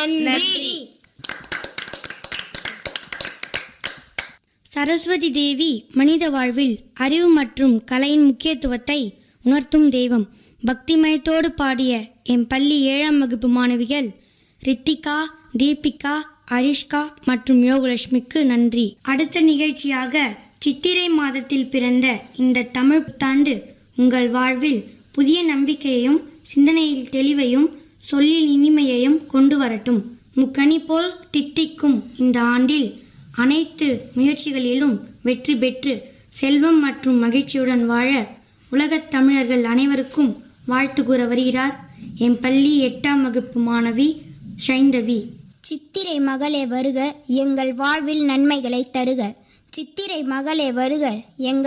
நன்றி சரஸ்வதி தேவி மனித வாழ்வில் அறிவு மற்றும் கலையின் முக்கியத்துவத்தை உணர்த்தும் தெய்வம் பக்திமயத்தோடு பாடிய என் பள்ளி ஏழாம் வகுப்பு மாணவிகள் ரித்திகா தீபிகா அரிஷ்கா மற்றும் யோகலட்சுமிக்கு நன்றி அடுத்த நிகழ்ச்சியாக சித்திரை மாதத்தில் பிறந்த இந்த தமிழ் புத்தாண்டு உங்கள் வாழ்வில் புதிய நம்பிக்கையையும் சிந்தனையில் தெளிவையும் சொல்லில் இனிமையையும் கொண்டு வரட்டும் முக்கனி போல் தித்திக்கும் இந்த ஆண்டில் அனைத்து முயற்சிகளிலும் வெற்றி பெற்று செல்வம் மற்றும் மகிழ்ச்சியுடன் வாழ உலகத் தமிழர்கள் அனைவருக்கும் வாழ்த்து கூற வருகிறார் என் பள்ளி எட்டாம் வகுப்பு மாணவி ஷைந்தவி சித்திரை மகளே வருக எங்கள் வாழ்வில் நன்மைகளை தருக சித்திரை மகளே வருக எங்கள்